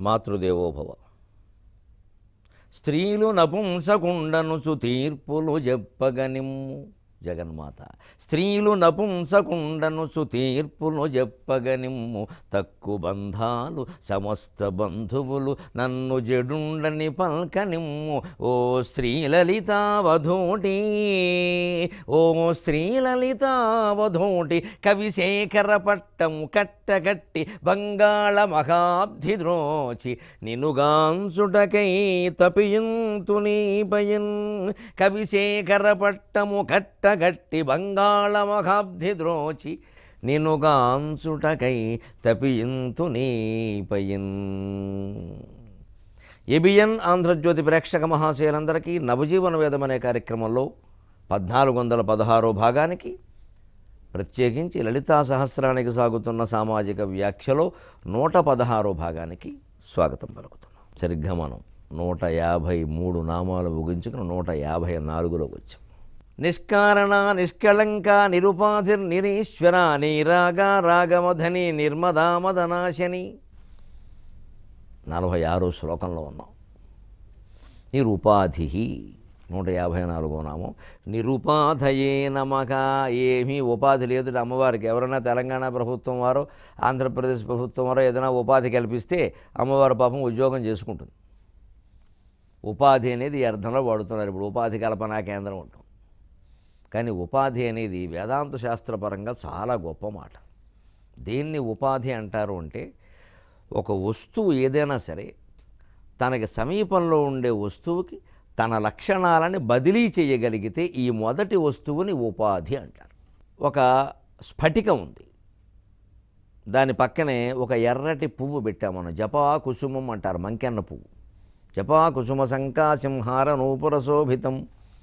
మాతృదేవోభవ స్త్రీలు నపుంసకుండనుచు తీర్పులు చెప్పగనిమ్ము జగన్మాత స్త్రీలు నపుంసకుండనుచు తీర్పులు చెప్పగనిమ్ము తక్కు బంధాలు సమస్త బంధువులు నన్ను జడుండని పల్కనిమ్ము ఓ శ్రీలలితావధోటి ఓ శ్రీలలితావధోటి కవిశేఖర పట్టము కట్టగట్టి బంగాళ మహాబ్ధి ద్రోచి నినుగాంచుటకై తపియంతు నీపయన్ కవిశేఖర పట్టము కట్టగట్టి బంగాళ మహాబ్ధి ద్రోచి నినుగాంచుటకై తపియంతు నీపయన్ ఎబిఎన్ ఆంధ్రజ్యోతి ప్రేక్షక మహాశయులందరికీ నవజీవన వేదం అనే కార్యక్రమంలో పద్నాలుగు వందల పదహారో భాగానికి ప్రత్యేకించి లలితా సహస్రానికి సాగుతున్న సామాజిక వ్యాఖ్యలో నూట పదహారో భాగానికి స్వాగతం పలుకుతున్నాం సరిగ్గా మనం నూట యాభై మూడు నామాలు ముగించుకుని నూట యాభై నాలుగులోకి వచ్చాం నిష్కారణ నిష్కళంక నిరుపాధిర్ నిరీశ్వర నీరాగ రాగమధని నిర్మదామదనాశని నలభై ఆరో శ్లోకంలో ఉన్నాం నిరుపాధి నూట యాభై నాలుగో నామం నిరుపాధయే నమక ఏమీ ఉపాధి లేదు అమ్మవారికి ఎవరైనా తెలంగాణ ప్రభుత్వం వారో ఆంధ్రప్రదేశ్ ప్రభుత్వం వారో ఏదైనా ఉపాధి కల్పిస్తే అమ్మవారి పాపం ఉద్యోగం చేసుకుంటుంది ఉపాధి అనేది ఈ అర్థంలో వాడుతున్నారు ఇప్పుడు ఉపాధి కల్పనా కేంద్రం ఉంటుంది కానీ ఉపాధి అనేది వేదాంత శాస్త్రపరంగా చాలా గొప్ప మాట దేన్ని ఉపాధి అంటారు అంటే ఒక వస్తువు ఏదైనా సరే తనకి సమీపంలో ఉండే వస్తువుకి తన లక్షణాలని బదిలీ చేయగలిగితే ఈ మొదటి వస్తువుని ఉపాధి అంటారు ఒక స్ఫటికం ఉంది దాని పక్కనే ఒక ఎర్రటి పువ్వు పెట్టాం మనం జపా కుసుమం అంటారు మంకెన్న పువ్వు జపా కుసుమ సంకాసింహార నూపుర శోభితం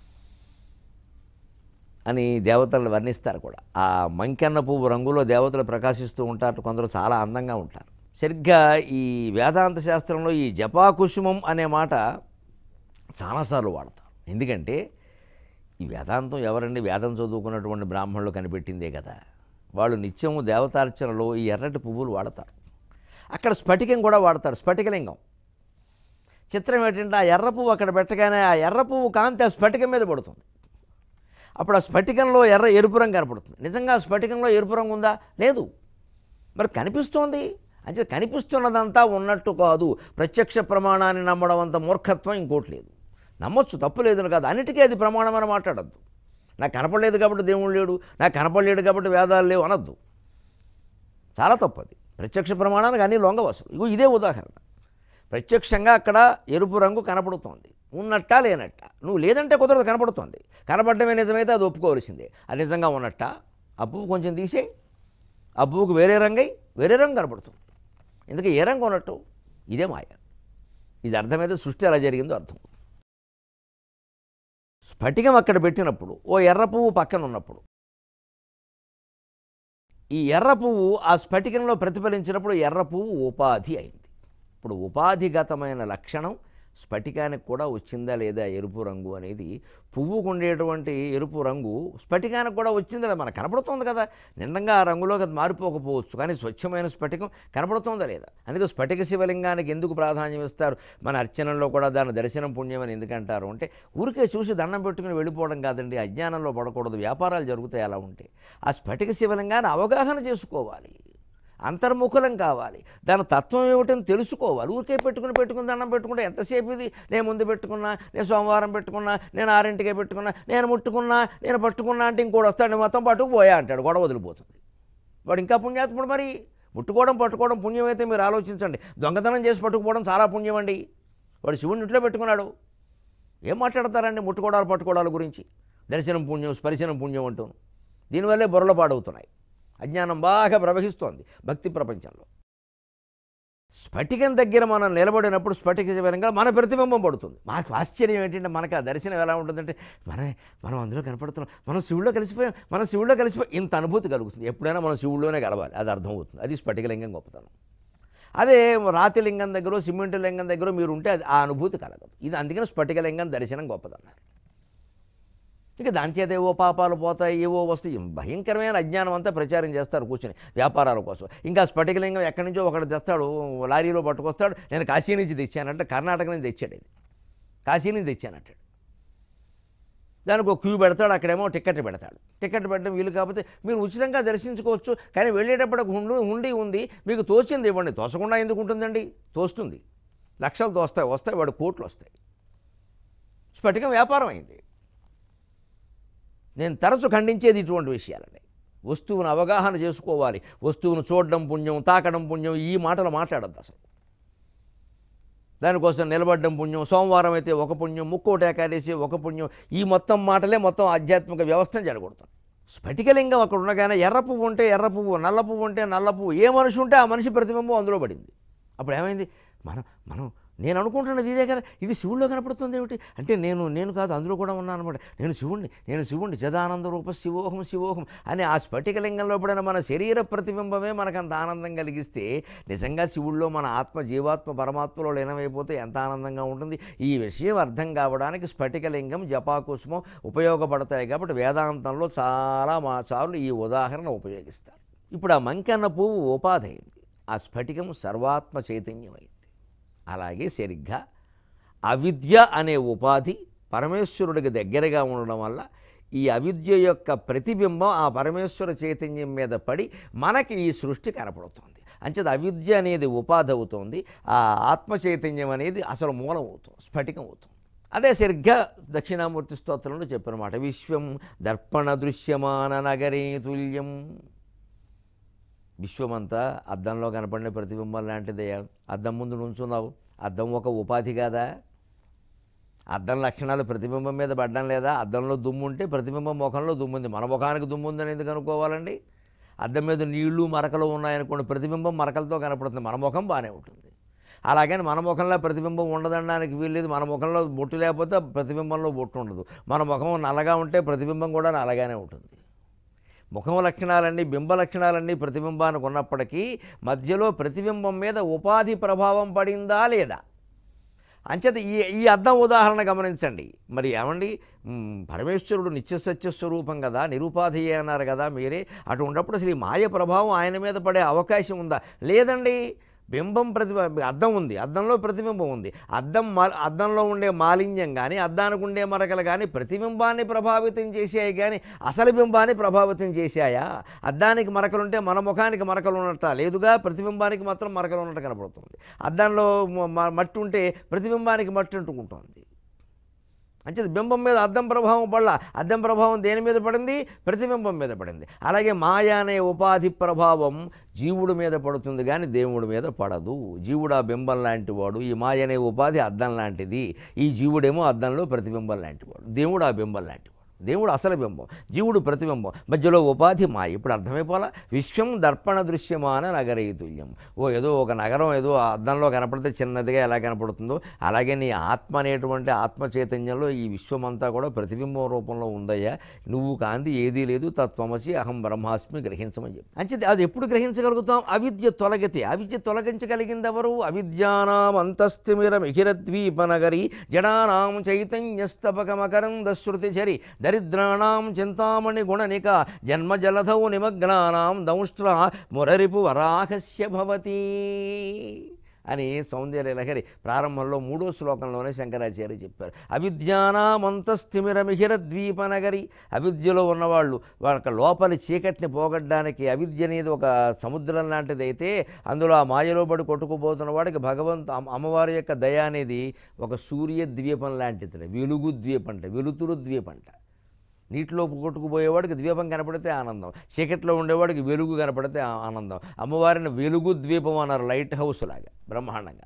అని దేవతలు వర్ణిస్తారు కూడా ఆ మంకెన్న పువ్వు రంగులో దేవతలు ప్రకాశిస్తూ ఉంటారు కొందరు చాలా అందంగా ఉంటారు సరిగ్గా ఈ వేదాంత శాస్త్రంలో ఈ జపా కుసుమం అనే మాట చాలాసార్లు వాడతారు ఎందుకంటే ఈ వేదాంతం ఎవరండి వేదం చదువుకున్నటువంటి బ్రాహ్మణులు కనిపెట్టిందే కదా వాళ్ళు నిత్యము దేవతార్చనలో ఈ ఎర్రటి పువ్వులు వాడతారు అక్కడ స్ఫటికం కూడా వాడతారు స్ఫటికలింగం చిత్రం ఏంటంటే ఆ ఎర్ర పువ్వు అక్కడ పెట్టగానే ఆ ఎర్ర పువ్వు కాంతి ఆ స్ఫటికం మీద పడుతుంది అప్పుడు ఆ స్ఫటికంలో ఎర్ర ఎరుపు రంగు కనపడుతుంది నిజంగా ఆ స్ఫటికంలో ఎరుపు రంగు ఉందా లేదు మరి కనిపిస్తోంది అంటే కనిపిస్తున్నదంతా ఉన్నట్టు కాదు ప్రత్యక్ష ప్రమాణాన్ని నమ్మడం అంత మూర్ఖత్వం ఇంకోటి లేదు నమ్మొచ్చు తప్పు లేదని కాదు అన్నిటికీ అది ప్రమాణం అని మాట్లాడద్దు నాకు కనపడలేదు కాబట్టి దేవుడు లేడు నాకు కనపడలేడు కాబట్టి వేదాలు లేవు అనొద్దు చాలా తప్పు అది ప్రత్యక్ష ప్రమాణానికి అన్ని లొంగవసలు ఇగో ఇదే ఉదాహరణ ప్రత్యక్షంగా అక్కడ ఎరుపు రంగు కనపడుతోంది ఉన్నట్టా లేనట్ట నువ్వు లేదంటే కుదరదు కనపడుతోంది కనపడమే నిజమైతే అది ఒప్పుకోవాల్సిందే అది నిజంగా ఉన్నట్ట ఆ పువ్వు కొంచెం తీసే ఆ పువ్వుకు వేరే రంగై వేరే రంగు కనపడుతుంది ఎందుకు ఏ రంగు ఉన్నట్టు ఇదే మాయ ఇది అర్థమైతే సృష్టి ఎలా జరిగిందో అర్థం స్ఫటికం అక్కడ పెట్టినప్పుడు ఓ ఎర్ర పువ్వు పక్కన ఉన్నప్పుడు ఈ ఎర్ర పువ్వు ఆ స్ఫటికంలో ప్రతిఫలించినప్పుడు ఎర్ర పువ్వు ఉపాధి అయింది ఇప్పుడు ఉపాధిగతమైన లక్షణం స్ఫటికానికి కూడా వచ్చిందా లేదా ఎరుపు రంగు అనేది పువ్వుకు ఉండేటువంటి ఎరుపు రంగు స్ఫటికానికి కూడా వచ్చిందా లేదా మనకు కనపడుతుంది కదా నిండంగా ఆ రంగులోకి అది మారిపోకపోవచ్చు కానీ స్వచ్ఛమైన స్ఫటికం కనపడుతుందా లేదా అందుకే స్ఫటిక శివలింగానికి ఎందుకు ప్రాధాన్యం ఇస్తారు మన అర్చనలో కూడా దాని దర్శనం పుణ్యం అని ఎందుకంటారు అంటే ఊరికే చూసి దండం పెట్టుకుని వెళ్ళిపోవడం కాదండి అజ్ఞానంలో పడకూడదు వ్యాపారాలు జరుగుతాయి అలా ఉంటే ఆ స్ఫటిక శివలింగాన్ని అవగాహన చేసుకోవాలి అంతర్ముఖులం కావాలి దాని తత్వం ఏమిటని తెలుసుకోవాలి ఊరికే పెట్టుకుని పెట్టుకుని దండం పెట్టుకుంటే ఎంతసేపు ఇది నేను ముందు పెట్టుకున్నా నేను సోమవారం పెట్టుకున్నా నేను ఆరింటికే పెట్టుకున్నా నేను ముట్టుకున్నా నేను పట్టుకున్నా అంటే ఇంకోటి వస్తాడు మొత్తం పట్టుకు పోయా అంటాడు గొడవ వదిలిపోతుంది వాడు ఇంకా పుణ్యాత్ముడు మరి ముట్టుకోవడం పట్టుకోవడం పుణ్యం అయితే మీరు ఆలోచించండి దొంగతనం చేసి పట్టుకుపోవడం చాలా పుణ్యం అండి వాడు శివుని ఇంట్లో పెట్టుకున్నాడు ఏం మాట్లాడతారండి ముట్టుకోవడాలు పట్టుకోవడాల గురించి దర్శనం పుణ్యం స్పర్శనం పుణ్యం అంటూ దీనివల్లే బుర్రలు పాడవుతున్నాయి అజ్ఞానం బాగా ప్రవహిస్తోంది భక్తి ప్రపంచంలో స్ఫటికం దగ్గర మనం నిలబడినప్పుడు స్ఫటిక శివలింగా మన ప్రతిబింబం పడుతుంది మాకు ఆశ్చర్యం ఏంటంటే మనకు ఆ దర్శనం ఎలా ఉంటుందంటే మన మనం అందులో కనపడుతున్నాం మనం శివుల్లో కలిసిపోయాం మనం శివుల్లో కలిసిపోయి ఇంత అనుభూతి కలుగుతుంది ఎప్పుడైనా మనం శివుల్లోనే కలవాలి అది అర్థమవుతుంది అది స్ఫటికలింగం గొప్పతనం అదే రాతి లింగం దగ్గర సిమెంట్ లింగం దగ్గర మీరు ఉంటే అది ఆ అనుభూతి కలగదు ఇది అందుకని స్ఫటికలింగం దర్శనం గొప్పదన్నారు ఇక దాని చేత ఏవో పాపాలు పోతాయి ఏవో వస్తాయి భయంకరమైన అజ్ఞానం అంతా ప్రచారం చేస్తారు కూర్చొని వ్యాపారాల కోసం ఇంకా స్ఫటికలింగం ఎక్కడి నుంచో ఒకటి తెస్తాడు లారీలో పట్టుకొస్తాడు నేను కాశీ నుంచి తెచ్చానంటే కర్ణాటక నుంచి తెచ్చాడు ఇది కాశీ నుంచి తెచ్చానంటాడు దానికి ఒక క్యూ పెడతాడు అక్కడేమో టికెట్ పెడతాడు టికెట్ పెట్టడం వీలు కాకపోతే మీరు ఉచితంగా దర్శించుకోవచ్చు కానీ వెళ్ళేటప్పుడు హుండు హుండీ ఉంది మీకు తోచింది ఇవ్వండి తోసకుండా ఎందుకు ఉంటుందండి తోస్తుంది లక్షలు తోస్తాయి వస్తాయి వాడు కోట్లు వస్తాయి స్ఫటికం వ్యాపారం అయింది నేను తరచు ఖండించేది ఇటువంటి విషయాలని వస్తువును అవగాహన చేసుకోవాలి వస్తువును చూడడం పుణ్యం తాకడం పుణ్యం ఈ మాటలు మాట్లాడద్దు అసలు దానికోసం నిలబడడం పుణ్యం సోమవారం అయితే ఒక పుణ్యం ముక్కోటి ఏకాదశి ఒక పుణ్యం ఈ మొత్తం మాటలే మొత్తం ఆధ్యాత్మిక వ్యవస్థను జరగొడతాం స్ఫటికలింగం అక్కడ ఉండగానే ఎర్ర పువ్వు ఉంటే ఎర్ర పువ్వు నల్ల పువ్వు ఉంటే నల్ల పువ్వు ఏ మనిషి ఉంటే ఆ మనిషి ప్రతిబింబం అందులో పడింది అప్పుడు ఏమైంది మనం మనం నేను అనుకుంటున్నది ఇదే కదా ఇది శివుల్లో కనపడుతుంది ఏమిటి అంటే నేను నేను కాదు అందులో కూడా ఉన్నాను అనమాట నేను శివుణ్ణి నేను శివుణ్ణి జదానంద రూప శివోహం శివోహం అని ఆ స్ఫటికలింగంలో పడిన మన శరీర ప్రతిబింబమే మనకు అంత ఆనందం కలిగిస్తే నిజంగా శివుల్లో మన ఆత్మ జీవాత్మ పరమాత్మలో లీనమైపోతే ఎంత ఆనందంగా ఉంటుంది ఈ విషయం అర్థం కావడానికి స్ఫటికలింగం జపాకుసుమం ఉపయోగపడతాయి కాబట్టి వేదాంతంలో చాలా మా సార్లు ఈ ఉదాహరణ ఉపయోగిస్తారు ఇప్పుడు ఆ మంకన్న పువ్వు ఉపాధి అయింది ఆ స్ఫటికం సర్వాత్మ చైతన్యమైంది అలాగే సరిగ్గా అవిద్య అనే ఉపాధి పరమేశ్వరుడికి దగ్గరగా ఉండడం వల్ల ఈ అవిద్య యొక్క ప్రతిబింబం ఆ పరమేశ్వర చైతన్యం మీద పడి మనకి ఈ సృష్టి కనపడుతుంది అంచేత అవిద్య అనేది ఉపాధి అవుతుంది ఆ ఆత్మ చైతన్యం అనేది అసలు మూలం అవుతుంది స్ఫటికం అవుతుంది అదే సరిగ్గా దక్షిణామూర్తి స్తోత్రంలో చెప్పినమాట విశ్వం దర్పణ దృశ్యమాన నగరీ తుల్యం విశ్వమంతా అద్దంలో కనపడిన ప్రతిబింబం లాంటిదయ్యా అద్దం ముందు నుంచున్నావు అద్దం ఒక ఉపాధి కాదా అద్దం లక్షణాలు ప్రతిబింబం మీద పడడం లేదా అద్దంలో దుమ్ము ఉంటే ప్రతిబింబం ముఖంలో దుమ్ము ఉంది మన ముఖానికి దుమ్ము ఉందని ఎందుకు అనుకోవాలండి అద్దం మీద నీళ్లు మరకలు ఉన్నాయనుకోండి ప్రతిబింబం మరకలతో కనపడుతుంది మన ముఖం బాగానే ఉంటుంది అలాగని మన ముఖంలో ప్రతిబింబం ఉండదనడానికి వీల్లేదు మన ముఖంలో బొట్టు లేకపోతే ప్రతిబింబంలో బొట్టు ఉండదు మన ముఖం నల్లగా ఉంటే ప్రతిబింబం కూడా నల్లగానే ఉంటుంది ముఖం లక్షణాలన్నీ బింబ లక్షణాలన్నీ ప్రతిబింబానికి ఉన్నప్పటికీ మధ్యలో ప్రతిబింబం మీద ఉపాధి ప్రభావం పడిందా లేదా అంచేత ఈ ఈ అద్దం ఉదాహరణ గమనించండి మరి ఏమండి మ్, పరమేశ్వరుడు నిత్యసత్య స్వరూపం కదా నిరుపాధియే అన్నారు కదా మీరే అటు ఉన్నప్పుడు అసలు ఈ మాయ ప్రభావం ఆయన మీద పడే అవకాశం ఉందా లేదండి బింబం ప్రతిబ అద్దం ఉంది అద్దంలో ప్రతిబింబం ఉంది అద్దం మ అద్దంలో ఉండే మాలిన్యం కానీ అద్దానికి ఉండే మరకలు కానీ ప్రతిబింబాన్ని ప్రభావితం చేశాయి కానీ అసలు బింబాన్ని ప్రభావితం చేశాయా అద్దానికి మరకలుంటే మన ముఖానికి మరకలు ఉన్నట్ట లేదుగా ప్రతిబింబానికి మాత్రం మరకలు ఉన్నట్టు కనపడుతుంది అద్దంలో మ- మ- మట్టి ఉంటే ప్రతిబింబానికి మట్టి అంటుకుంటుంది అంటే బింబం మీద అద్దం ప్రభావం పడలా అద్దం ప్రభావం దేని మీద పడింది ప్రతిబింబం మీద పడింది అలాగే మాయ అనే ఉపాధి ప్రభావం జీవుడి మీద పడుతుంది కానీ దేవుడి మీద పడదు జీవుడు ఆ బింబం లాంటి వాడు ఈ మాయ అనే ఉపాధి అద్దం లాంటిది ఈ జీవుడేమో అద్దంలో ప్రతిబింబం లాంటివాడు దేవుడు ఆ బింబం లాంటివాడు దేవుడు అసలు బింబం జీవుడు ప్రతిబింబం మధ్యలో ఉపాధి మాయ ఇప్పుడు అర్థమైపోలా విశ్వం దర్పణ దృశ్యమాన నగరీతుల్యం ఓ ఏదో ఒక నగరం ఏదో ఆ అద్దంలో కనపడితే చిన్నదిగా ఎలా కనపడుతుందో అలాగే నీ ఆత్మ అనేటువంటి ఆత్మ చైతన్యంలో ఈ విశ్వమంతా కూడా ప్రతిబింబం రూపంలో ఉందయ్యా నువ్వు కాంతి ఏదీ లేదు తత్వమసి అహం బ్రహ్మాస్మి గ్రహించమని చెప్పి అంచేది అది ఎప్పుడు గ్రహించగలుగుతాం అవిద్య తొలగితే అవిద్య తొలగించగలిగింది ఎవరు అవిద్యానాం అంతస్థిమిరమిహిరద్వీపనగరి జడానాం చైతన్యస్తపకమకరంద శృతిచరి దరిద్రాణాం చింతామణి గుణనిక జన్మజలధౌ నిమగ్నానాం దంష్ట్ర మురరిపు వరాహస్య భవతి అని సౌందర్య లహరి ప్రారంభంలో మూడో శ్లోకంలోనే శంకరాచార్య చెప్పారు అవిద్యానామంతస్థిమిరమిహిర ద్వీపనగరి అవిద్యలో ఉన్నవాళ్ళు వాళ్ళ లోపలి చీకటిని పోగొట్టడానికి అవిద్య అనేది ఒక సముద్రం లాంటిదైతే అందులో ఆ మాయలో పడి కొట్టుకుపోతున్న వాడికి భగవంతు అమ్మ- అమ్మవారి యొక్క దయ అనేది ఒక సూర్య ద్వీపం లాంటిది వెలుగు ద్వీపంట వెలుతురు ద్వీపంట నీటిలో కొట్టుకుపోయేవాడికి ద్వీపం కనపడితే ఆనందం చీకట్లో ఉండేవాడికి వెలుగు కనపడితే ఆ- ఆనందం అమ్మవారిని వెలుగు ద్వీపం అన్నారు లైట్ హౌస్ లాగా బ్రహ్మాండంగా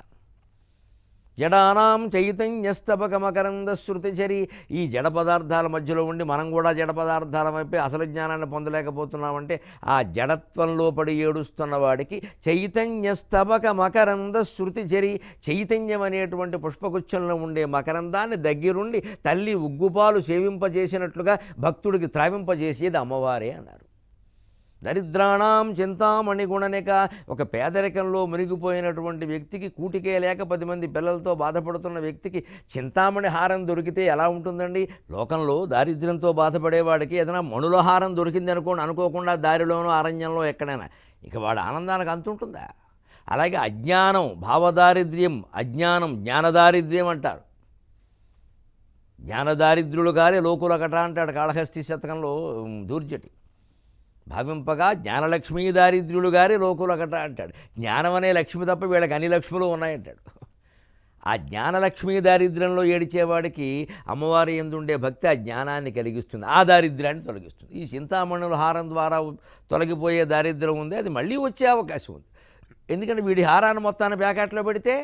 జడానాం చైతన్యస్తపకమకరంద శృతిచరి ఈ జడ పదార్థాల మధ్యలో ఉండి మనం కూడా జడ పదార్థాలమైపోయి అసలు జ్ఞానాన్ని పొందలేకపోతున్నామంటే ఆ జడత్వంలో పడి ఏడుస్తున్న వాడికి చైతన్యస్తపక మకరంద శృతిచరి చైతన్యం అనేటువంటి పుష్పగుచ్చంలో ఉండే మకరందాన్ని దగ్గరుండి తల్లి ఉగ్గుపాలు సేవింపజేసినట్లుగా భక్తుడికి త్రావింపజేసేది అమ్మవారే అన్నారు దరిద్రాణం చింతామణి గుణనిక ఒక పేదరికంలో మునిగిపోయినటువంటి వ్యక్తికి కూటికే లేక పది మంది పిల్లలతో బాధపడుతున్న వ్యక్తికి చింతామణి హారం దొరికితే ఎలా ఉంటుందండి లోకంలో దారిద్ర్యంతో బాధపడేవాడికి ఏదైనా మణుల హారం దొరికింది అనుకోండి అనుకోకుండా దారిలోనో అరణ్యంలో ఎక్కడైనా ఇక వాడు ఆనందానికి అంతుంటుందా అలాగే అజ్ఞానం భావదారిద్ర్యం అజ్ఞానం జ్ఞానదారిద్ర్యం అంటారు జ్ఞానదారిద్ర్యులు గారే లోకులకట అంటాడు కాళహస్తి శతకంలో ఉమ్, దూర్జటి భావింపగా జ్ఞానలక్ష్మీ దారిద్ర్యులు గారే లోకులకట అంటాడు జ్ఞానం అనే లక్ష్మి తప్ప వీళ్ళకి అన్ని లక్ష్ములు ఉన్నాయంటాడు ఆ జ్ఞానలక్ష్మీ దారిద్ర్యంలో ఏడిచేవాడికి అమ్మవారి ఎందుండే భక్తి ఆ జ్ఞానాన్ని కలిగిస్తుంది ఆ దారిద్ర్యాన్ని తొలగిస్తుంది ఈ చింతామణుల హారం ద్వారా తొలగిపోయే దారిద్ర్యం ఉంది అది మళ్ళీ వచ్చే అవకాశం ఉంది ఎందుకంటే వీడి హారాన్ని మొత్తాన్ని ప్యాకెట్లో పెడితే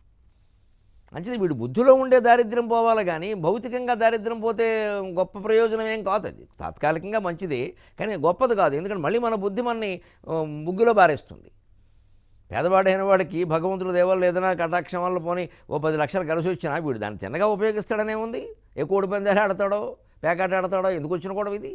మంచిది వీడి బుద్ధిలో ఉండే దారిద్ర్యం పోవాలి కానీ భౌతికంగా దారిద్ర్యం పోతే గొప్ప ప్రయోజనం ఏం కాదు అది తాత్కాలికంగా మంచిది కానీ గొప్పది కాదు ఎందుకంటే మళ్ళీ మన బుద్ధి మనని ఆ, ముగ్గులో బారేస్తుంది పేదవాడైన వాడికి భగవంతుడు దేవాళ్ళు ఏదైనా కటాక్షం వల్ల పోని ఓ పది లక్షలు కలిసి వచ్చినా వీడు దాన్ని చిన్నగా ఉపయోగిస్తాడనే ఉంది ఏ కోడి పందాలు ఆడతాడో పేకాట ఆడతాడో ఎందుకు వచ్చిన కూడా ఇది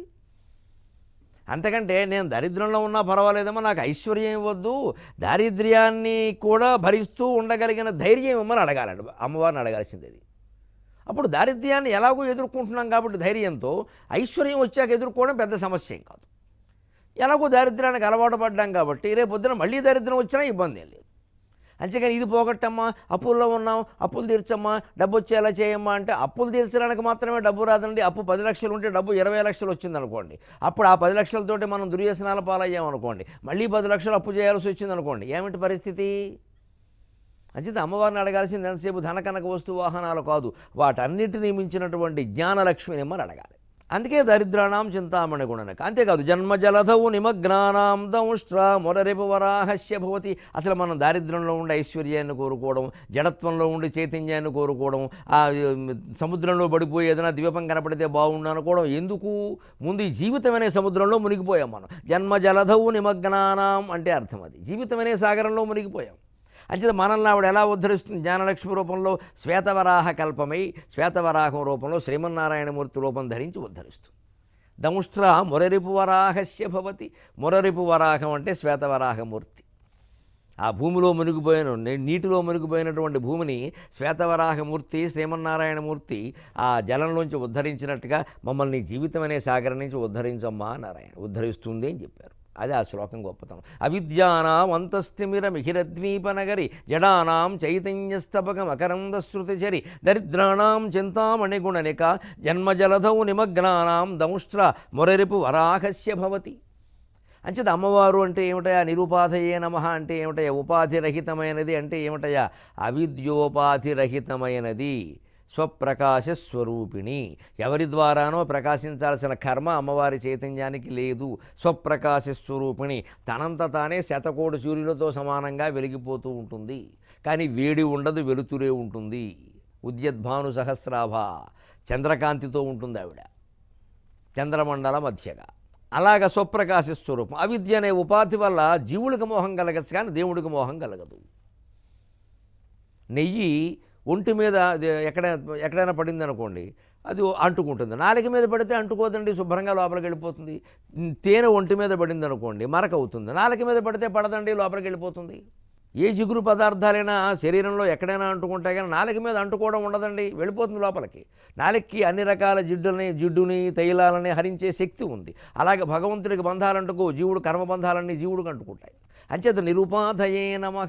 అంతకంటే నేను దరిద్రంలో ఉన్నా పర్వాలేదమ్మా నాకు ఐశ్వర్యం ఇవ్వద్దు దారిద్ర్యాన్ని కూడా భరిస్తూ ఉండగలిగిన ధైర్యం ఇమ్మని అడగాలండి అమ్మవారిని అడగాల్సింది అది అప్పుడు దారిద్ర్యాన్ని ఎలాగో ఎదుర్కొంటున్నాం కాబట్టి ధైర్యంతో ఐశ్వర్యం వచ్చాక ఎదుర్కోవడం పెద్ద సమస్య ఏం కాదు ఎలాగో దారిద్ర్యానికి అలవాటు పడ్డాం కాబట్టి రేపు పొద్దున మళ్ళీ దరిద్రం వచ్చినా ఇబ్బంది ఏం లేదు అంతేగాని ఇది పోగొట్టమ్మా అప్పుల్లో ఉన్నాం అప్పులు తీర్చమ్మా డబ్బు వచ్చేలా చేయమ్మా అంటే అప్పులు తీర్చడానికి మాత్రమే డబ్బు రాదండి అప్పు పది లక్షలు ఉంటే డబ్బు ఇరవై లక్షలు వచ్చింది అనుకోండి అప్పుడు ఆ పది లక్షలతోటి మనం దుర్వ్యసనాల పాలయ్యామనుకోండి మళ్ళీ పది లక్షలు అప్పు చేయాల్సి వచ్చింది అనుకోండి ఏమిటి పరిస్థితి అంచేత అమ్మవారిని అడగాల్సింది ఎంతసేపు ధన కనక వస్తు వాహనాలు కాదు వాటన్నిటిని మించినటువంటి జ్ఞానలక్ష్మిని మరి అడగాలి అందుకే దరిద్రాణం చింతామణి గుణనక అంతేకాదు జన్మ జలధవు నిమగ్నానాం దంష్ట్ర మొరరిపు వరాహస్య భవతి అసలు మనం దారిద్ర్యంలో ఉండే ఐశ్వర్యాన్ని కోరుకోవడం జడత్వంలో ఉండి చైతన్యాన్ని కోరుకోవడం ఆ ఉమ్, సముద్రంలో పడిపోయి ఏదైనా ద్వీపం కనపడితే బాగుండు అనుకోవడం ఎందుకు ముందు ఈ జీవితం అనే సముద్రంలో మునిగిపోయాం మనం జన్మ జలధవు నిమగ్నానాం అంటే అర్థం అది జీవితం అనే సాగరంలో మునిగిపోయాం అంచేత మనల్ని ఆవిడ ఎలా ఉద్ధరిస్తుంది జ్ఞానలక్ష్మి రూపంలో శ్వేతవరాహ కల్పమై శ్వేతవరాహం రూపంలో శ్రీమన్నారాయణమూర్తి రూపం ధరించి ఉద్ధరిస్తుంది దంష్ట్ర మురరిపు వరాహస్య భవతి మురరిపు వరాహం అంటే శ్వేతవరాహమూర్తి ఆ భూమిలో మునిగిపోయిన నీ- నీటిలో మునిగిపోయినటువంటి భూమిని శ్వేతవరాహమూర్తి శ్రీమన్నారాయణమూర్తి ఆ జలంలోంచి ఉద్ధరించినట్టుగా మమ్మల్ని జీవితం అనే సాగరం నుంచి ఉద్ధరించమ్మా నారాయణ ఉద్ధరిస్తుంది అని చెప్పారు అదే ఆ శ్లోకం గొప్పతనం అవిద్యానాం అంతస్థిమిర మిహిరద్వీప నగరి జడానాం చైతన్యస్తపక మకరంద శృతిచరి దరిద్రాణం చింతామణి గుణనిక జన్మజలధౌ నిమగ్నానాం దంష్ట్ర మురరిపు వరాహస్య భవతి అంచేత అమ్మవారు అంటే ఏమిటయా నిరుపాధయే నమ అంటే ఏమిటయా ఉపాధిరహితమైనది అంటే ఏమిటయా అవిద్యోపాధిరహితమైనది స్వప్రకాశ స్వరూపిణి ఎవరి ద్వారానో ప్రకాశించాల్సిన కర్మ అమ్మవారి చైతన్యానికి లేదు స్వప్రకాశ స్వరూపిణి తనంత తానే శతకోటి సూర్యులతో సమానంగా వెలిగిపోతూ ఉంటుంది కానీ వేడి ఉండదు వెలుతురే ఉంటుంది ఉద్యద్భాను సహస్రాభ చంద్రకాంతితో ఉంటుంది ఆవిడ చంద్రమండల మధ్యగా అలాగ స్వప్రకాశ స్వరూపం అవిద్య అనే ఉపాధి వల్ల జీవుడికి మోహం కలగచ్చు కానీ దేవుడికి మోహం కలగదు నెయ్యి ఒంటి మీద అది ఎక్కడ ఎక్కడైనా పడింది అనుకోండి అది అంటుకుంటుంది నాలుక మీద పడితే అంటుకోదండి శుభ్రంగా లోపలికి వెళ్ళిపోతుంది తేనె ఒంటి మీద పడింది అనుకోండి మరక అవుతుంది నాలుక మీద పడితే పడదండి లోపలికి వెళ్ళిపోతుంది ఏ జిగురు పదార్థాలైనా శరీరంలో ఎక్కడైనా అంటుకుంటాయి కానీ నాలుక మీద అంటుకోవడం ఉండదండి వెళ్ళిపోతుంది లోపలికి నాలుకకి అన్ని రకాల జిడ్డుని జిడ్డుని తైలాలని హరించే శక్తి ఉంది అలాగే భగవంతుడికి బంధాలంటుకో జీవుడు కర్మబంధాలన్నీ జీవుడికి అంటుకుంటాయి అంచేత నిరుపాధయే నమః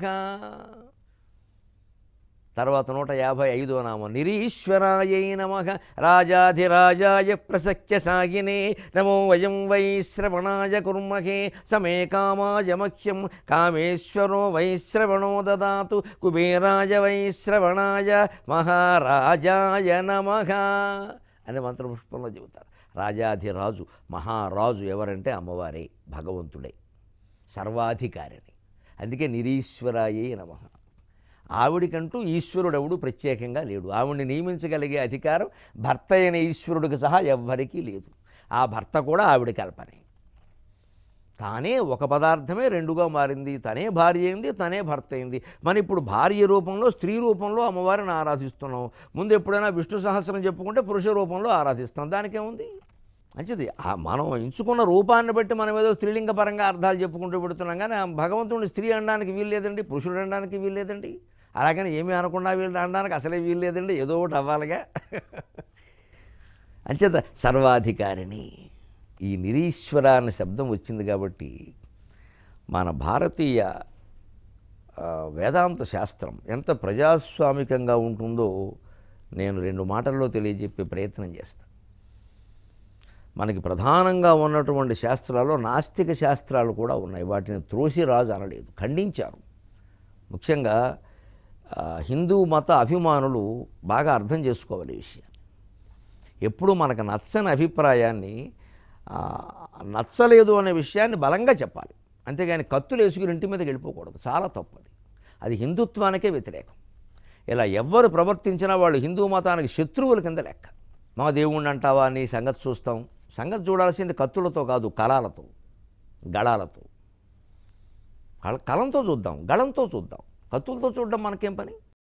తర్వాత నూట యాభై ఐదో నామం నిరీశ్వరాయై నమ రాజాధిరాజాయ ప్రసఖ్య సాగినే నమో వయం వై శ్రవణాయ కుర్మహే సమే కామాయ మహ్యం కామేశ్వరో వైశ్రవణో దదాతు కుబేరాయ వైశ్రవణాయ మహారాజాయ నమ అని మంత్రపుష్పంలో చెబుతారు రాజాధిరాజు మహారాజు ఎవరంటే అమ్మవారే భగవంతుడే సర్వాధికారిని అందుకే నిరీశ్వరాయే నమః ఆవిడికంటూ ఈశ్వరుడెవడు ప్రత్యేకంగా లేడు ఆవిడ్ని నియమించగలిగే అధికారం భర్త అయిన ఈశ్వరుడికి సహా ఎవ్వరికీ లేదు ఆ భర్త కూడా ఆవిడ కల్పనే తానే ఒక పదార్థమే రెండుగా మారింది తనే భార్య అయింది తనే భర్త అయింది మన ఇప్పుడు భార్య రూపంలో స్త్రీ రూపంలో అమ్మవారిని ఆరాధిస్తున్నాం ముందు ఎప్పుడైనా విష్ణు సహస్రం చెప్పుకుంటే పురుష రూపంలో ఆరాధిస్తాం దానికేముంది మంచిది ఆ మనం ఎంచుకున్న రూపాన్ని బట్టి మనం ఏదో స్త్రీలింగ పరంగా అర్థాలు చెప్పుకుంటూ పెడుతున్నాం కానీ ఆ భగవంతుడిని స్త్రీ అనడానికి వీలు లేదండి పురుషుడు అనడానికి వీలు లేదండి అలాగని ఏమీ అనకుండా వీళ్ళు అనడానికి అసలే వీలు లేదండి ఏదో ఒకటి అవ్వాలిగా అంచేత సర్వాధికారిణి ఈ నిరీశ్వర అనే శబ్దం వచ్చింది కాబట్టి మన భారతీయ ఆ, వేదాంత శాస్త్రం ఎంత ప్రజాస్వామికంగా ఉంటుందో నేను రెండు మాటల్లో తెలియజెప్పే ప్రయత్నం చేస్తాను మనకి ప్రధానంగా ఉన్నటువంటి శాస్త్రాల్లో నాస్తిక శాస్త్రాలు కూడా ఉన్నాయి వాటిని త్రోసి రాజు అనలేదు ఖండించారు ముఖ్యంగా ఆ, హిందూ మత అభిమానులు బాగా అర్థం చేసుకోవాలి ఈ విషయాన్ని ఎప్పుడు మనకు నచ్చని అభిప్రాయాన్ని ఆ, నచ్చలేదు అనే విషయాన్ని బలంగా చెప్పాలి అంతేగాని కత్తులు వేసుకుని ఇంటి మీదకి వెళ్ళిపోకూడదు చాలా తప్పది అది హిందుత్వానికే వ్యతిరేకం ఇలా ఎవ్వరు ప్రవర్తించినా వాళ్ళు హిందూ మతానికి శత్రువుల కింద లెక్క మా దేవుణ్ణి అంటావా అని సంగతి చూస్తాం సంగతి చూడాల్సింది కత్తులతో కాదు కళాలతో గళాలతో కళ కలంతో చూద్దాం గళంతో చూద్దాం కత్తులతో చూడడం మనకేం పని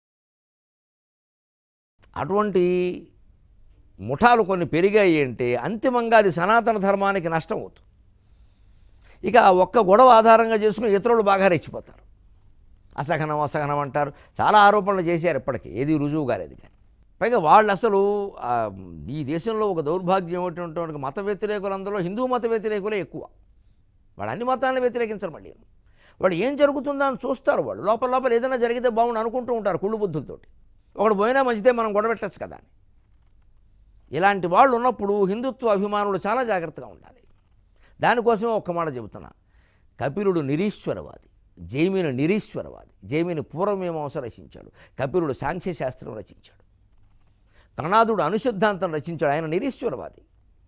అటువంటి ముఠాలు కొన్ని పెరిగాయి అంటే అంతిమంగా అది సనాతన ధర్మానికి నష్టం అవుతుంది ఇక ఆ ఒక్క గొడవ ఆధారంగా చేసుకుని ఇతరులు బాగా రెచ్చిపోతారు అసహనం అసహనం అంటారు చాలా ఆరోపణలు చేశారు ఇప్పటికీ ఏది రుజువు కాలేదు కానీ పైగా వాళ్ళు అసలు ఆ, ఈ దేశంలో ఒక దౌర్భాగ్యం ఏమిటంటే మత వ్యతిరేకులందరూ హిందూ మత వ్యతిరేకులే ఎక్కువ వాళ్ళు అన్ని మతాలను వ్యతిరేకించరు మళ్ళీ వాళ్ళు ఏం జరుగుతుందో అని చూస్తారు వాళ్ళు లోపల లోపల ఏదైనా జరిగితే బాగుండు అనుకుంటూ ఉంటారు కుళ్ళు బుద్ధులతోటి ఒకడు పోయినా మంచిదే మనం గొడవెట్టచ్చు కదా అని ఇలాంటి వాళ్ళు ఉన్నప్పుడు హిందుత్వ అభిమానులు చాలా జాగ్రత్తగా ఉండాలి దానికోసమే ఒక్క మాట చెబుతున్నా కపిలుడు నిరీశ్వరవాది జైమిని నిరీశ్వరవాది జైమిని పూర్వమీమాంస రచించాడు కపిలుడు సాంఖ్యశాస్త్రం రచించాడు కణాదుడు అనుసిద్ధాంతం రచించాడు ఆయన నిరీశ్వరవాది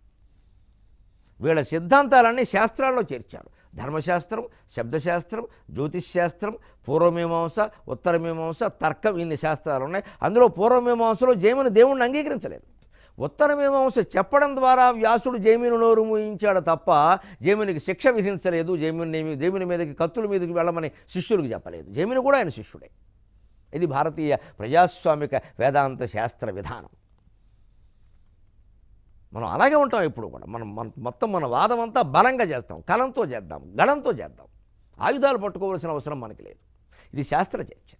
వీళ్ళ సిద్ధాంతాలన్నీ శాస్త్రాల్లో చేర్చారు ధర్మశాస్త్రం శబ్దశాస్త్రం జ్యోతిష్శాస్త్రం పూర్వమీమాంస ఉత్తరమీమాంస తర్కం ఇన్ని శాస్త్రాలు ఉన్నాయి అందులో పూర్వమీమాంసలో జైముని దేవుణ్ణి అంగీకరించలేదు ఉత్తరమీమాంస చెప్పడం ద్వారా వ్యాసుడు జైమిని నోరు మూయించాడు తప్ప జైమినికి శిక్ష విధించలేదు జైమిని జైమిని మీదకి కత్తుల మీదకి వెళ్ళమని శిష్యులకు చెప్పలేదు జైమిని కూడా ఆయన శిష్యుడే ఇది భారతీయ ప్రజాస్వామిక వేదాంత శాస్త్ర విధానం మనం అలాగే ఉంటాం ఇప్పుడు కూడా మనం మన మొత్తం మన వాదం అంతా బలంగా చేస్తాం కలంతో చేద్దాం గళంతో చేద్దాం ఆయుధాలు పట్టుకోవాల్సిన అవసరం మనకి లేదు ఇది శాస్త్ర చర్చ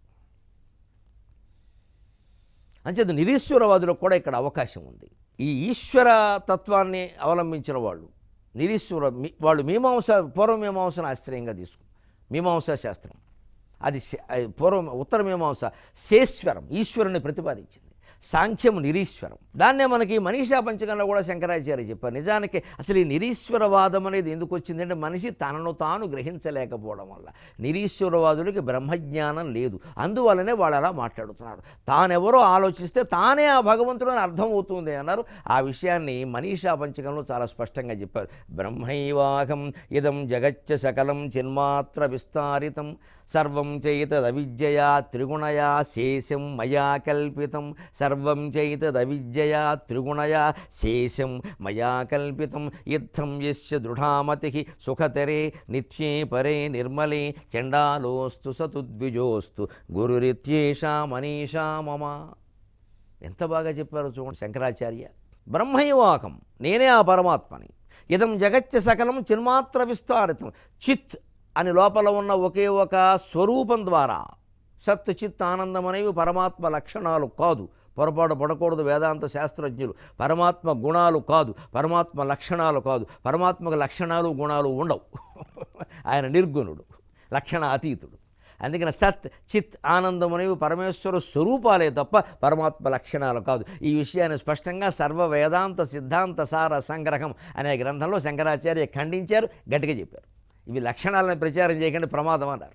అంచేది నిరీశ్వరవాదులకు కూడా ఇక్కడ అవకాశం ఉంది ఈ ఈశ్వర తత్వాన్ని అవలంబించిన వాళ్ళు నిరీశ్వర మీ- వాళ్ళు మీమాంస పూర్వమీమాంసను ఆశ్రయంగా తీసుకు మీమాంసా శాస్త్రం అది శ- అది పూర్వ ఉత్తర మీమాంస శేశ్వరం ఈశ్వరుని ప్రతిపాదించింది సాంఖ్యం నిరీశ్వరం దాన్నే మనకి మనీషా పంచకంలో కూడా శంకరాచార్య చెప్పారు నిజానికి అసలు ఈ నిరీశ్వరవాదం అనేది ఎందుకు వచ్చిందంటే మనిషి తనను తాను గ్రహించలేకపోవడం వల్ల నిరీశ్వరవాదులకి బ్రహ్మజ్ఞానం లేదు అందువల్లనే వాళ్ళు అలా మాట్లాడుతున్నారు తానెవరో ఆలోచిస్తే తానే ఆ భగవంతుడు అని అర్థమవుతుంది అన్నారు ఆ విషయాన్ని మనీషా పంచకంలో చాలా స్పష్టంగా చెప్పారు బ్రహ్మైవాహం ఇదం జగచ్చ సకలం చిన్మాత్ర విస్తారితం సర్వం చైతదవిద్యయా త్రిగుణయా శేషం మయా కల్పితం సర్వం చైతదవిద్యయా త్రిగుణయా శేషం మయా కల్పితం ఇత్థం యస్య దృఢామతి సుఖతరే నిత్యే పరే నిర్మలే చండాలోస్తు సతుద్విజోస్తు గురురిత్యేషా మనీషా మమ ఎంత బాగా చెప్పారో చూడండి శంకరాచార్య బ్రహ్మైవాకం నేనే ఆ పరమాత్మని ఇదం జగచ్చ సకలం చిన్మాత్ర విస్తారితం చిత్ అని లోపల ఉన్న ఒకే ఒక స్వరూపం ద్వారా సత్ చిత్ ఆనందం అనేవి పరమాత్మ లక్షణాలు కాదు పొరపాటు పడకూడదు వేదాంత శాస్త్రజ్ఞులు పరమాత్మ గుణాలు కాదు పరమాత్మ లక్షణాలు కాదు పరమాత్మకు లక్షణాలు గుణాలు ఉండవు ఆయన నిర్గుణుడు లక్షణ అతీతుడు అందుకని సత్ చిత్ ఆనందం అనేవి పరమేశ్వర స్వరూపాలే తప్ప పరమాత్మ లక్షణాలు కాదు ఈ విషయాన్ని స్పష్టంగా సర్వ వేదాంత సిద్ధాంత సార సంగ్రహం అనే గ్రంథంలో శంకరాచార్య ఖండించారు గట్టిగా చెప్పారు ఇవి లక్షణాలను ప్రచారం చేయకుండా ప్రమాదం అన్నారు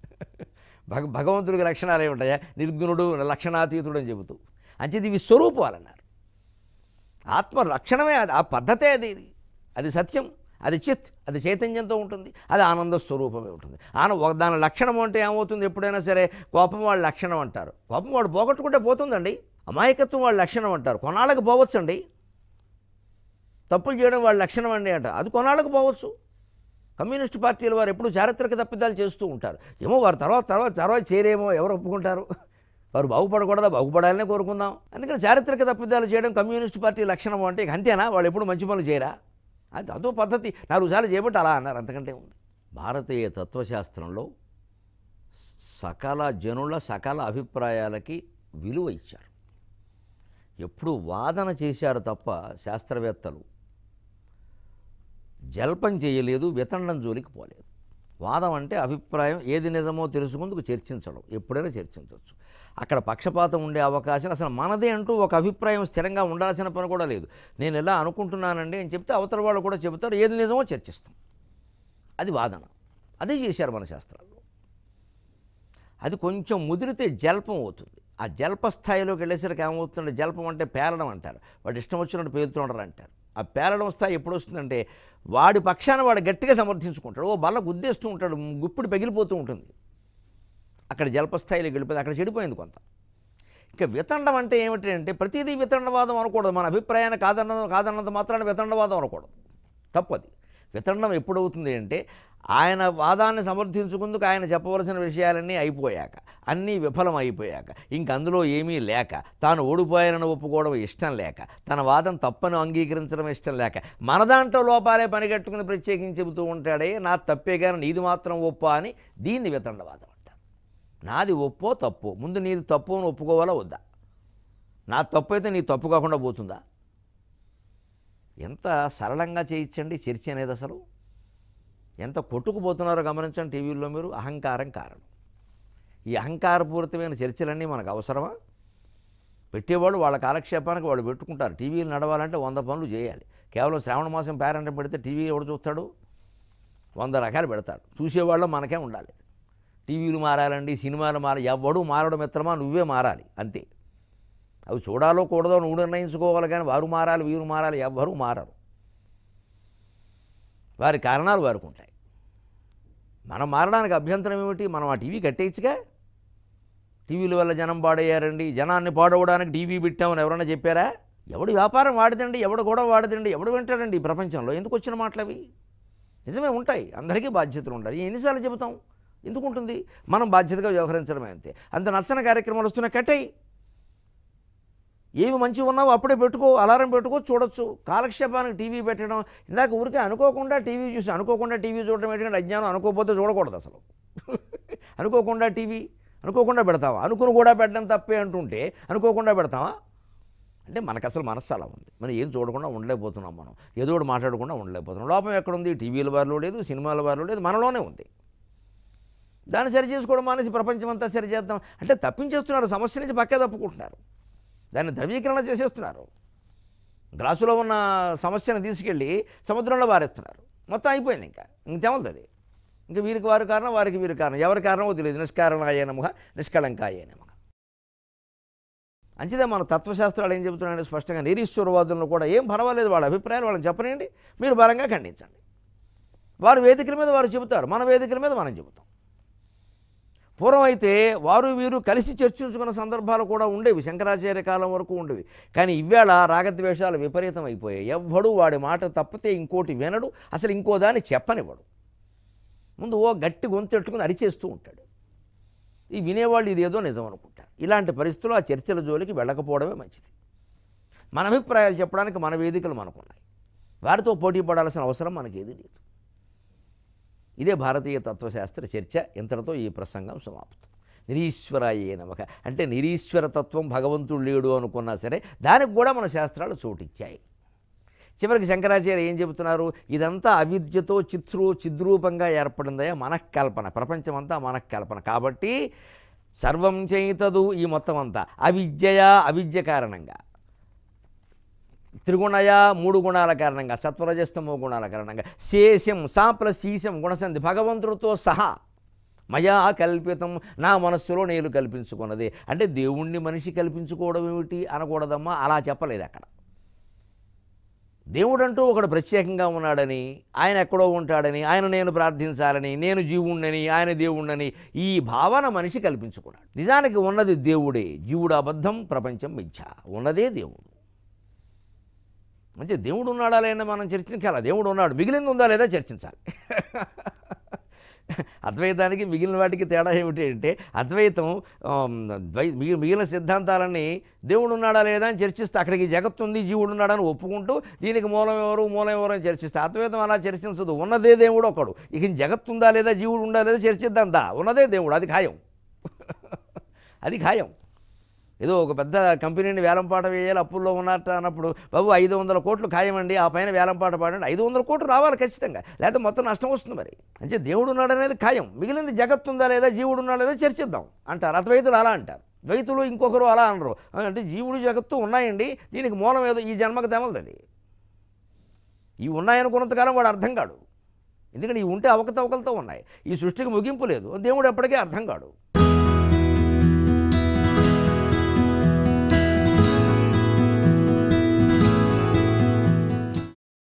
భగ భగవంతుడికి లక్షణాలు ఏమిటాయా నిర్గుణుడు లక్షణాతీతుడు అని చెబుతూ అంచేది ఇవి స్వరూపాలన్నారు ఆత్మ లక్షణమే అది ఆ పద్ధతే అది ఇది అది సత్యం అది చిత్ అది చైతన్యంతో ఉంటుంది అది ఆనంద స్వరూపమే ఉంటుంది ఆన ఒక దాని లక్షణం అంటే ఏమవుతుంది ఎప్పుడైనా సరే కోపం వాళ్ళ లక్షణం అంటారు కోపం వాడు పోగొట్టుకుంటే పోతుందండి అమాయకత్వం వాళ్ళ లక్షణం అంటారు కొన్నాళ్ళకి పోవచ్చండి తప్పులు చేయడం వాళ్ళ లక్షణం అండి అంట అది కొన్నాళ్ళకి పోవచ్చు కమ్యూనిస్ట్ పార్టీల వారు ఎప్పుడు చారిత్రక తప్పిదాలు చేస్తూ ఉంటారు ఏమో వారు తర్వాత తర్వాత తర్వాత చేరేమో ఎవరు ఒప్పుకుంటారు వారు బాగుపడకూడదా బాగుపడాలనే కోరుకుందాం అందుకని చారిత్రక తప్పిదాలు చేయడం కమ్యూనిస్ట్ పార్టీ లక్షణం అంటే ఇక అంతేనా వాళ్ళు ఎప్పుడు మంచి పనులు చేయరా అది అదో పద్ధతి నాలుగు సార్లు చేయబట్టి అలా అన్నారు అంతకంటే ఉంది భారతీయ తత్వశాస్త్రంలో సకల జనుల సకల అభిప్రాయాలకి విలువ ఇచ్చారు ఎప్పుడు వాదన చేశారు తప్ప శాస్త్రవేత్తలు జల్పం చేయలేదు వితండం జోలికి పోలేదు వాదం అంటే అభిప్రాయం ఏది నిజమో తెలుసుకుందుకు చర్చించడం ఎప్పుడైనా చర్చించవచ్చు అక్కడ పక్షపాతం ఉండే అవకాశం అసలు మనదే అంటూ ఒక అభిప్రాయం స్థిరంగా ఉండాల్సిన పని కూడా లేదు నేను ఎలా అనుకుంటున్నానండి అని చెప్తే అవతల వాళ్ళు కూడా చెబుతారు ఏది నిజమో చర్చిస్తాం అది వాదన అదే చేశారు మన శాస్త్రాల్లో అది కొంచెం ముదిరితే జల్పం అవుతుంది ఆ జల్ప స్థాయిలోకి వెళ్ళేసరికి ఏమవుతుందంటే జల్పం అంటే పేలడం అంటారు వాడు ఇష్టం వచ్చినట్టు పేలుతుండరు అంటారు ఆ పేలడం స్థాయి ఎప్పుడు వస్తుందంటే వాడి పక్షాన వాడు గట్టిగా సమర్థించుకుంటాడు ఓ బల్ల గుద్దేస్తూ ఉంటాడు గుప్పిడి పగిలిపోతూ ఉంటుంది అక్కడ జల్ప స్థాయిలోకి వెళ్ళిపోయింది అక్కడ చెడిపోయింది కొంత ఇక వితండం అంటే ఏమిటి అంటే ప్రతిదీ వితండవాదం అనకూడదు మన అభిప్రాయాన్ని కాదన్న కాదన్నంత మాత్రాన వితండవాదం అనకూడదు తప్పది వితండం ఎప్పుడవుతుంది అంటే ఆయన వాదాన్ని సమర్థించుకుందుకు ఆయన చెప్పవలసిన విషయాలన్నీ అయిపోయాక అన్నీ విఫలం అయిపోయాక ఇంక అందులో ఏమీ లేక తాను ఓడిపోయానని ఒప్పుకోవడం ఇష్టం లేక తన వాదం తప్పని అంగీకరించడం ఇష్టం లేక మన దాంట్లో లోపాలే పనిగట్టుకుని ప్రత్యేకించి చెబుతూ ఉంటాడే నా తప్పే కానీ నీది మాత్రం ఒప్ప అని దీన్ని వితండవాదం అంటారు నాది ఒప్పో తప్పో ముందు నీది తప్పు అని ఒప్పుకోవాలా వద్దా నా తప్పు అయితే నీ తప్పు కాకుండా పోతుందా ఎంత సరళంగా చేయించండి చర్చ అనేది అసలు ఎంత కొట్టుకుపోతున్నారో గమనించండి టీవీల్లో మీరు అహంకారం కారణం ఈ అహంకారపూరితమైన చర్చలన్నీ మనకు అవసరమా పెట్టేవాళ్ళు వాళ్ళ కాలక్షేపానికి వాళ్ళు పెట్టుకుంటారు టీవీలు నడవాలంటే వంద పనులు చేయాలి కేవలం శ్రావణ మాసం పేరెంట్ పెడితే టీవీ ఎవడు చూస్తాడు వంద రకాలు పెడతారు చూసేవాళ్ళు మనకే ఉండాలి టీవీలు మారాలండి సినిమాలు మారాలి ఎవడు మారడం మిత్రమా నువ్వే మారాలి అంతే అవి చూడాలో కూడదో నువ్వు నిర్ణయించుకోవాలి కానీ వారు మారాలి వీరు మారాలి ఎవ్వరూ మారరు వారి కారణాలు వారికి ఉంటాయి మనం మారడానికి అభ్యంతరం ఏమిటి మనం ఆ టీవీ కట్టేయచ్చుగా టీవీల వల్ల జనం పాడయ్యారండి జనాన్ని పాడవడానికి టీవీ పెట్టామని ఎవరైనా చెప్పారా ఎవడు వ్యాపారం వాడదండి ఎవడు కూడా వాడదండి ఎవడు వింటాడండి ఈ ప్రపంచంలో ఎందుకు వచ్చిన మాటలు అవి నిజమే ఉంటాయి అందరికీ బాధ్యతలు ఉండాలి ఎన్నిసార్లు చెబుతాం ఎందుకు ఉంటుంది మనం బాధ్యతగా వ్యవహరించడమే అంతే అంత నచ్చని కార్యక్రమాలు వస్తున్నా కట్టేయి ఏవి మంచిగా ఉన్నావో అప్పుడే పెట్టుకో అలారం పెట్టుకో చూడొచ్చు కాలక్షేపానికి టీవీ పెట్టడం ఇందాక ఊరికే అనుకోకుండా టీవీ చూసి అనుకోకుండా టీవీ చూడడం ఏంటంటే అజ్ఞానం అనుకోకపోతే చూడకూడదు అసలు అనుకోకుండా టీవీ అనుకోకుండా పెడతావా అనుకుని కూడా పెట్టడం తప్పే అంటుంటే అనుకోకుండా పెడతావా అంటే మనకు అసలు మనస్సు అలా ఉంది మనం ఏం చూడకుండా ఉండలేకపోతున్నాం మనం ఏదో ఒకటి మాట్లాడకుండా ఉండలేకపోతున్నాం లోపం ఎక్కడుంది టీవీల వారిలో లేదు సినిమాల వారిలో లేదు మనలోనే ఉంది దాన్ని సరి చేసుకోవడం మానేసి ప్రపంచం అంతా సరి చేద్దాం అంటే తప్పించేస్తున్నారు సమస్య నుంచి పక్కే తప్పుకుంటున్నారు దాన్ని ధృవీకరణ చేసేస్తున్నారు గ్లాసులో ఉన్న సమస్యను తీసుకెళ్ళి సముద్రంలో పారేస్తున్నారు మొత్తం అయిపోయింది ఇంకా ఇంక తెమలుతుంది ఇంకా వీరికి వారి కారణం వారికి వీరి కారణం ఎవరి కారణమో తెలియదు నిష్కారణాయ నముఖ నిష్కళంకాయ నముఖ అంచేదే మన తత్వశాస్త్రాలు ఏం చెబుతున్నాయంటే స్పష్టంగా నిరీశ్వరవాదులను కూడా ఏం పర్వాలేదు వాళ్ళ అభిప్రాయాలు వాళ్ళని చెప్పనండి మీరు బలంగా ఖండించండి వారు వేదికల మీద వారు చెబుతారు మన వేదికల మీద మనం చెబుతాం పూర్వం అయితే వారు వీరు కలిసి చర్చించుకున్న సందర్భాలు కూడా ఉండేవి శంకరాచార్య కాలం వరకు ఉండేవి కానీ ఇవాళ రాగద్వేషాలు విపరీతం అయిపోయాయి ఎవ్వడు వాడి మాట తప్పితే ఇంకోటి వినడు అసలు ఇంకో దాన్ని చెప్పనివ్వడు ముందు ఓ గట్టి గొంతెట్టుకుని అరిచేస్తూ ఉంటాడు ఈ వినేవాళ్ళు ఇదేదో నిజం అనుకుంటారు ఇలాంటి పరిస్థితుల్లో ఆ చర్చల జోలికి వెళ్ళకపోవడమే మంచిది మన అభిప్రాయాలు చెప్పడానికి మన వేదికలు మనకున్నాయి వారితో పోటీ పడాల్సిన అవసరం మనకేది లేదు ఇదే భారతీయ తత్వశాస్త్ర చర్చ ఇంతటితో ఈ ప్రసంగం సమాప్తం నిరీశ్వరాయే నమక అంటే నిరీశ్వర తత్వం భగవంతుడు లేడు అనుకున్నా సరే దానికి కూడా మన శాస్త్రాలు చోటిచ్చాయి చివరికి శంకరాచార్య ఏం చెబుతున్నారు ఇదంతా అవిద్యతో చిత్రు చిద్రూపంగా ఏర్పడిందయా మనఃకల్పన ప్రపంచమంతా మనఃకల్పన కాబట్టి సర్వం చేతదు ఈ మొత్తం అంతా అవిద్యయా అవిద్య కారణంగా త్రిగుణయ మూడు గుణాల కారణంగా సత్వరజస్తమో గుణాల కారణంగా శేషం సా ప్లస్ శీశం గుణసంధి భగవంతుడితో సహా మయా కల్పితం నా మనస్సులో నేను కల్పించుకున్నది అంటే దేవుణ్ణి మనిషి కల్పించుకోవడం ఏమిటి అనకూడదమ్మా అలా చెప్పలేదు అక్కడ దేవుడంటూ ఒకడు ప్రత్యేకంగా ఉన్నాడని ఆయన ఎక్కడో ఉంటాడని ఆయన నేను ప్రార్థించాలని నేను జీవుణ్ణని ఆయన దేవుణ్ణని ఈ భావన మనిషి కల్పించుకున్నాడు నిజానికి ఉన్నది దేవుడే జీవుడు అబద్ధం ప్రపంచం మిథ్య ఉన్నదే దేవుడు మంచి దేవుడు ఉన్నాడా లేదా మనం చర్చించాలి దేవుడు ఉన్నాడు మిగిలింది ఉందా లేదా చర్చించాలి అద్వైతానికి మిగిలిన వాటికి తేడా ఏమిటి అంటే అద్వైతం ఆమ్, ద్వై మిగి- మిగిలిన సిద్ధాంతాలన్నీ దేవుడు ఉన్నాడా లేదా అని చర్చిస్తే అక్కడికి జగత్తు ఉంది జీవుడు ఉన్నాడని ఒప్పుకుంటూ దీనికి మూలం ఎవరు మూలం ఎవరు అని చర్చిస్తే అద్వైతం అలా చర్చించదు ఉన్నదే దేవుడు ఒకడు ఇక జగత్తు ఉందా లేదా జీవుడు ఉందా లేదా చర్చిద్దాం దా ఉన్నదే దేవుడు అది ఖాయం అది ఖాయం ఏదో ఒక పెద్ద కంపెనీని వేలంపాట వేయాలి అప్పుల్లో ఉన్నట్టు అన్నప్పుడు బాబు ఐదు వందల కోట్లు ఖాయమండి ఆ పైన వేలంపాట పాడండి ఐదు వందల కోట్లు రావాలి ఖచ్చితంగా లేకపోతే మొత్తం నష్టం వస్తుంది మరి అంటే దేవుడు ఉన్నాడు అనేది ఖాయం మిగిలింది జగత్తు ఉందా లేదా జీవుడు ఉన్నాడా లేదా చర్చిద్దాం అంటారు అద్వైతులు అలా అంటారు ద్వైతులు ఇంకొకరు అలా అనరు అంటే జీవుడు జగత్తు ఉన్నాయండి దీనికి మూలం ఏదో ఈ జన్మకు తెమలది అది ఇవి ఉన్నాయనుకున్నంతకాలం వాడు అర్థం కాడు ఎందుకంటే ఇవి ఉంటే అవకతవకలతో ఉన్నాయి ఈ సృష్టికి ముగింపు లేదు దేవుడు ఎప్పటికీ అర్థం కాడు